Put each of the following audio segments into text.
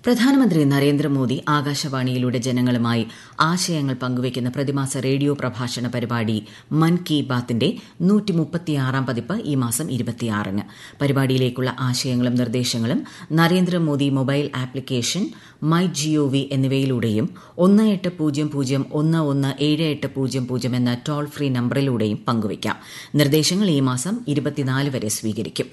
പ്രധാനമന്ത്രി നരേന്ദ്രമോദി ആകാശവാണിയിലൂടെ ജനങ്ങളുമായി ആശയങ്ങൾ പങ്കുവയ്ക്കുന്ന പ്രതിമാസ റേഡിയോ പ്രഭാഷണ പരിപാടി മൻ കി ബാത്തിന്റെ പതിപ്പ് ഈ മാസം ഇരുപത്തിയാറിന് പരിപാടിയിലേക്കുള്ള ആശയങ്ങളും നിർദ്ദേശങ്ങളും Narendra Modi mobile application my GOV എന്നിവയിലൂടെയും ഒന്ന് എട്ട് പൂജ്യം പൂജ്യം ഒന്ന് ഒന്ന് ഏഴ് എട്ട് പൂജ്യം പൂജ്യം എന്ന ടോൾ ഫ്രീ നമ്പറിലൂടെയും പങ്കുവയ്ക്കാം നിർദ്ദേശങ്ങൾ ഈ മാസം ഇരുപത്തിനാല് വരെ സ്വീകരിക്കും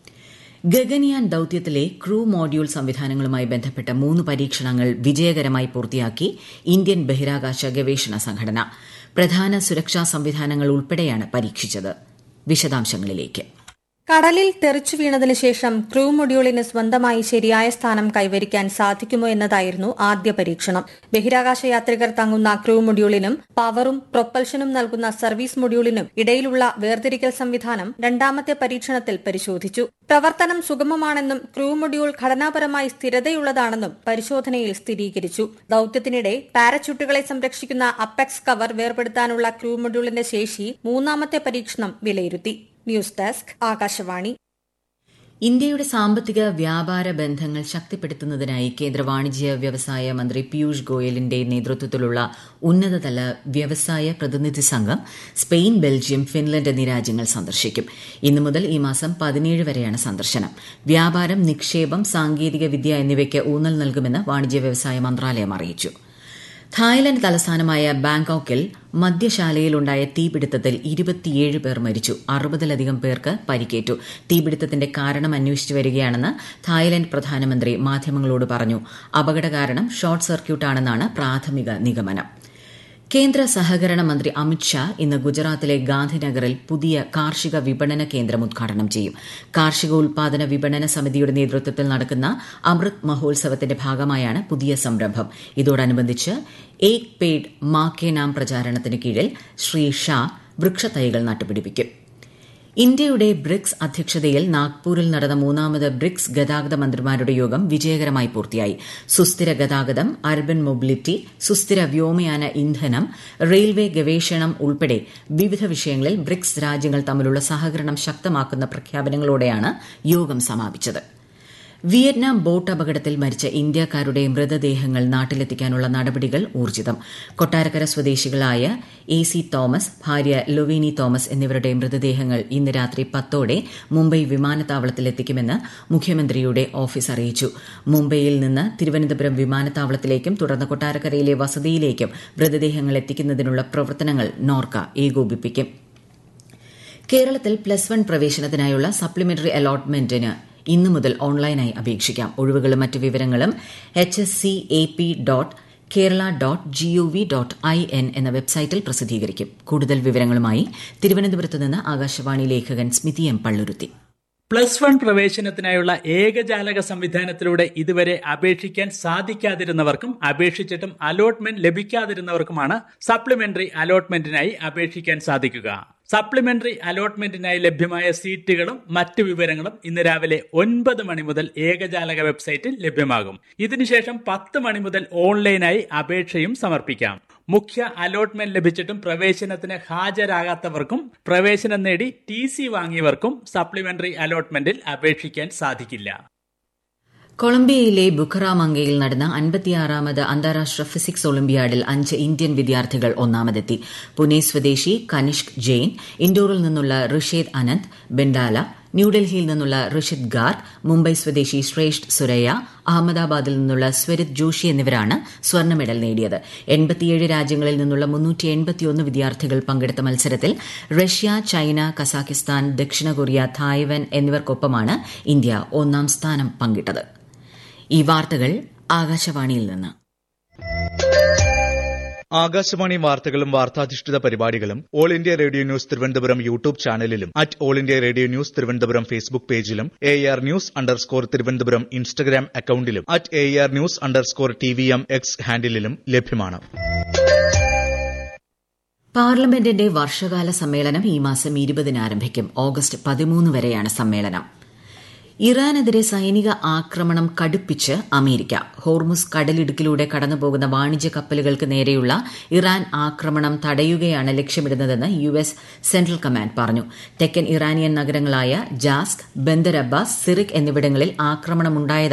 ഗഗൻയാൻ ദൌത്യത്തിലെ ക്രൂ മോഡ്യൂൾ സംവിധാനങ്ങളുമായി ബന്ധപ്പെട്ട മൂന്ന് പരീക്ഷണങ്ങൾ വിജയകരമായി പൂർത്തിയാക്കി ഇന്ത്യൻ ബഹിരാകാശ ഗവേഷണ സംഘടന പ്രധാന സുരക്ഷാ സംവിധാനങ്ങൾ ഉൾപ്പെടെയാണ് പരീക്ഷിച്ചത് വിശദാംശങ്ങളിലേക്ക് കടലിൽ തെറിച്ചു വീണതിനു ശേഷം ക്രൂ മൊഡ്യൂളിന് സ്വന്തമായി ശരിയായ സ്ഥാനം കൈവരിക്കാൻ സാധിക്കുമോ എന്നതായിരുന്നു ആദ്യ പരീക്ഷണം ബഹിരാകാശ യാത്രികർ തങ്ങുന്ന ക്രൂ മൊഡ്യൂളിനും പവറും പ്രൊപ്പൽഷനും നൽകുന്ന സർവീസ് മൊഡ്യൂളിനും ഇടയിലുള്ള വേർതിരിക്കൽ സംവിധാനം രണ്ടാമത്തെ പരീക്ഷണത്തിൽ പരിശോധിച്ചു പ്രവർത്തനം സുഗമമാണെന്നും ക്രൂ മൊഡ്യൂൾ ഘടനാപരമായി സ്ഥിരതയുള്ളതാണെന്നും പരിശോധനയിൽ സ്ഥിരീകരിച്ചു ദൌത്യത്തിനിടെ പാരച്യൂട്ടുകളെ സംരക്ഷിക്കുന്ന അപ്പെക്സ് കവർ വേർപെടുത്താനുള്ള ക്രൂ മൊഡ്യൂളിന്റെ ശേഷി മൂന്നാമത്തെ പരീക്ഷണം വിലയിരുത്തി ന്യൂസ് ഡെസ്ക് ആകാശവാണി ഇന്ത്യയുടെ സാമ്പത്തിക വ്യാപാര ബന്ധങ്ങൾ ശക്തിപ്പെടുത്തുന്നതിനായി കേന്ദ്ര വാണിജ്യ വ്യവസായ മന്ത്രി പീയൂഷ് ഗോയലിന്റെ നേതൃത്വത്തിലുള്ള ഉന്നതതല വ്യവസായ പ്രതിനിധി സംഘം സ്പെയിൻ ബെൽജിയം ഫിൻലൻഡ് എന്നീ രാജ്യങ്ങൾ സന്ദർശിക്കും ഇന്നു മുതൽ ഈ മാസം പതിനേഴ് വരെയാണ് സന്ദർശനം വ്യാപാരം നിക്ഷേപം സാങ്കേതിക വിദ്യ എന്നിവയ്ക്ക് ഊന്നൽ നൽകുമെന്ന് വാണിജ്യ വ്യവസായ മന്ത്രാലയം അറിയിച്ചു തായ്ലൻഡ് തലസ്ഥാനമായ ബാങ്കോക്കിൽ മദ്യശാലയിലുണ്ടായ തീപിടുത്തത്തിൽ ഇരുപത്തിയേഴ് പേർ മരിച്ചു അറുപതിലധികം പേർക്ക് പരിക്കേറ്റു തീപിടുത്തത്തിന്റെ കാരണം അന്വേഷിച്ചു വരികയാണെന്ന് തായ്ലൻഡ് പ്രധാനമന്ത്രി മാധ്യമങ്ങളോട് പറഞ്ഞു അപകട കാരണം ഷോർട്ട് സർക്യൂട്ടാണെന്നാണ് പ്രാഥമിക നിഗമനം കേന്ദ്ര സഹകരണ മന്ത്രി അമിത്ഷാ ഇന്ന് ഗുജറാത്തിലെ ഗാന്ധിനഗറിൽ പുതിയ കാർഷിക വിപണന കേന്ദ്രം ഉദ്ഘാടനം ചെയ്യും കാർഷിക ഉൽപാദന വിപണന സമിതിയുടെ നേതൃത്വത്തിൽ നടക്കുന്ന അമൃത് മഹോത്സവത്തിന്റെ ഭാഗമായാണ് പുതിയ സംരംഭം ഇതോടനുബന്ധിച്ച് ഏക് പേഡ് മാ കെ നാം പ്രചാരണത്തിന് കീഴിൽ ശ്രീ ഷാ വൃക്ഷത്തൈകൾ നട്ടുപിടിപ്പിക്കും ഇന്ത്യയുടെ ബ്രിക്സ് അധ്യക്ഷതയിൽ നാഗ്പൂരിൽ നടന്ന മൂന്നാമത് ബ്രിക്സ് ഗതാഗത മന്ത്രിമാരുടെ യോഗം വിജയകരമായി പൂർത്തിയായി സുസ്ഥിര ഗതാഗതം അർബൻ മൊബിലിറ്റി സുസ്ഥിര വ്യോമയാന ഇന്ധനം റെയിൽവേ ഗവേഷണം ഉൾപ്പെടെ വിവിധ വിഷയങ്ങളിൽ ബ്രിക്സ് രാജ്യങ്ങൾ തമ്മിലുള്ള സഹകരണം ശക്തമാക്കുന്ന പ്രഖ്യാപനങ്ങളോടെയാണ് യോഗം സമാപിച്ചത് വിയറ്റ്നാം ബോട്ട് അപകടത്തിൽ മരിച്ച ഇന്ത്യക്കാരുടെ മൃതദേഹങ്ങൾ നാട്ടിലെത്തിക്കാനുള്ള നടപടികൾ ഊർജിതം കൊട്ടാരക്കര സ്വദേശികളായ എ സി തോമസ് ഭാര്യ ലൊവീനി തോമസ് എന്നിവരുടെ മൃതദേഹങ്ങൾ ഇന്ന് രാത്രി പത്തോടെ മുംബൈ വിമാനത്താവളത്തിൽ എത്തിക്കുമെന്ന് മുഖ്യമന്ത്രിയുടെ ഓഫീസ് അറിയിച്ചു മുംബൈയിൽ നിന്ന് തിരുവനന്തപുരം വിമാനത്താവളത്തിലേക്കും തുടർന്ന് കൊട്ടാരക്കരയിലെ വസതിയിലേക്കും മൃതദേഹങ്ങൾ എത്തിക്കുന്നതിനുള്ള പ്രവർത്തനങ്ങൾ നോർക്ക ഏകോപിപ്പിക്കും കേരളത്തിൽ പ്ലസ് വൺ പ്രവേശനത്തിനായുള്ള സപ്ലിമെന്ററി അലോട്ട്മെന്റിന് ഇന്നു മുതൽ ഓൺലൈനായി അപേക്ഷിക്കാം ഒഴിവുകളും മറ്റ് വിവരങ്ങളും H S C A P dot Kerala dot GOV dot I N എന്ന വെബ്സൈറ്റിൽ പ്രസിദ്ധീകരിക്കും കൂടുതൽ വിവരങ്ങളുമായി തിരുവനന്തപുരത്ത് നിന്ന് ആകാശവാണി ലേഖകൻ Smithi M Palluruthy plus one പ്രവേശനത്തിനായുള്ള ഏകജാലക സംവിധാനത്തിലൂടെ ഇതുവരെ അപേക്ഷിക്കാൻ സാധിക്കാതിരുന്നവർക്കും അപേക്ഷിച്ചിട്ടും അലോട്ട്മെന്റ് ലഭിക്കാതിരുന്നവർക്കുമാണ് സപ്ലിമെന്ററി അലോട്ട്മെന്റിനായി അപേക്ഷിക്കാൻ സാധിക്കുക സപ്ലിമെന്ററി അലോട്ട്മെന്റിനായി ലഭ്യമായ സീറ്റുകളും മറ്റു വിവരങ്ങളും ഇന്ന് രാവിലെ ഒൻപത് മണി മുതൽ ഏകജാലക വെബ്സൈറ്റിൽ ലഭ്യമാകും ഇതിനുശേഷം പത്ത് മണി മുതൽ ഓൺലൈനായി അപേക്ഷയും സമർപ്പിക്കാം മുഖ്യ അലോട്ട്മെന്റ് ലഭിച്ചിട്ടും പ്രവേശനത്തിന് ഹാജരാകാത്തവർക്കും പ്രവേശനം നേടി ടി സി വാങ്ങിയവർക്കും സപ്ലിമെന്ററി അലോട്ട്മെന്റിൽ അപേക്ഷിക്കാൻ സാധിക്കില്ല കൊളംബിയയിലെ ബുഖറാമംഗയിൽ നടന്ന അൻപത്തിയാറാമത് അന്താരാഷ്ട്ര ഫിസിക്സ് ഒളിമ്പ്യാഡിൽ അഞ്ച് ഇന്ത്യൻ വിദ്യാർത്ഥികൾ ഒന്നാമതെത്തി പുനെ സ്വദേശി കനിഷ്ക് ജെയിൻ ഇൻഡോറിൽ നിന്നുള്ള ഋഷേദ് അനന്ത് ബെൻഡാല ന്യൂഡൽഹിയിൽ നിന്നുള്ള ഋഷിദ് ഗാർഗ് മുംബൈ സ്വദേശി ശ്രേഷ്ഠ് സുരയ്യ അഹമ്മദാബാദിൽ നിന്നുള്ള സ്വരിത് ജോഷി എന്നിവരാണ് സ്വർണ്ണ മെഡൽ നേടിയത് എൺപത്തിയേഴ് രാജ്യങ്ങളിൽ നിന്നുള്ള മുന്നൂറ്റി എൺപത്തിയൊന്ന് വിദ്യാർത്ഥികൾ പങ്കെടുത്ത മത്സരത്തിൽ റഷ്യ ചൈന കസാഖിസ്ഥാൻ ദക്ഷിണ കൊറിയ തായ്വാൻ എന്നിവർക്കൊപ്പമാണ് ഇന്ത്യ ഒന്നാം സ്ഥാനം പങ്കിട്ടത് ഈ വാർത്തകൾ ആകാശവാണിയിൽ നിന്ന് ആകാശവാണി വാർത്തകളും വാർത്താധിഷ്ഠിത പരിപാടികളും all India radio news Thiruvananthapuram YouTube ചാനലിലും at all India radio news Thiruvananthapuram Facebook പേജിലും A R news underscore Thiruvananthapuram Instagram അക്കൌണ്ടിലും at A R news underscore T V M X ഹാൻഡിലും ലഭ്യമാണ് പാർലമെന്റിന്റെ വർഷകാല സമ്മേളനം ഈ മാസം ഇരുപതിന് ആരംഭിക്കും ഓഗസ്റ്റ് പതിമൂന്ന് വരെയാണ് സമ്മേളനം ഇറാനെതിരെ സൈനിക ആക്രമണം കടുപ്പിച്ച് അമേരിക്ക ഹോർമുസ് കടലിടുക്കിലൂടെ കടന്നുപോകുന്ന വാണിജ്യ കപ്പലുകൾക്ക് നേരെയുള്ള ഇറാൻ ആക്രമണം തടയുകയാണ് ലക്ഷ്യമിടുന്നതെന്ന് യു എസ് സെൻട്രൽ കമാൻഡ് പറഞ്ഞു തെക്കൻ ഇറാനിയൻ നഗരങ്ങളായ ജാസ്ക് ബന്ദർ അബ്ബാസ് സിറിക് എന്നിവിടങ്ങളിൽ ആക്രമണമുണ്ടായതായി